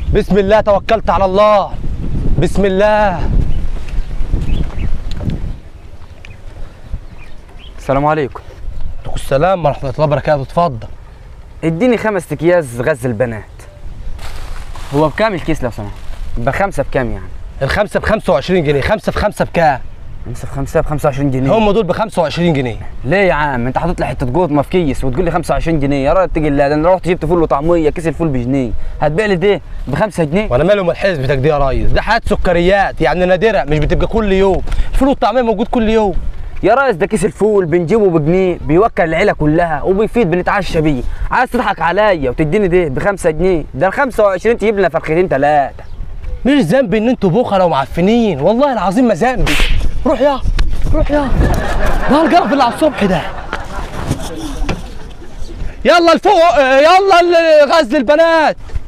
بسم الله توكلت على الله بسم الله السلام عليكم عليكم السلام ورحمه الله وبركاته اتفضل اديني خمس اكياس غزل البنات هو بكام الكيس لو سمحت بخمسة بكام يعني الخمسه ب 25 جنيه خمسه في خمسه بكام خمسة في خمسة ب 25 جنيه هم دول ب 25 جنيه ليه يا عم انت حاطط لي حته جوطمه في كيس وتقول لي 25 جنيه يا راجل تيجي الله ده انا رحت جبت فول وطعميه كيس الفول بجنيه هتبيع لي ده ب 5 جنيه وانا مالهم الحزب دي يا ريس ده حاجات سكريات يعني نادره مش بتبقى كل يوم الفول والطعميه موجود كل يوم يا ريس ده كيس الفول بنجيبه بجنيه بيوكل العيله كلها وبيفيد بنتعشى بيه عايز تضحك عليا وتديني ده ب 5 جنيه ده ال 25 تجيب لنا فرختين ثلاثه مش ذنبي ان انتوا بخله ومعفنين والله العظيم ما ذنبي روح يا روح يا ده القرف اللي على الصبح ده يلا الفوق يلا ال- غزل البنات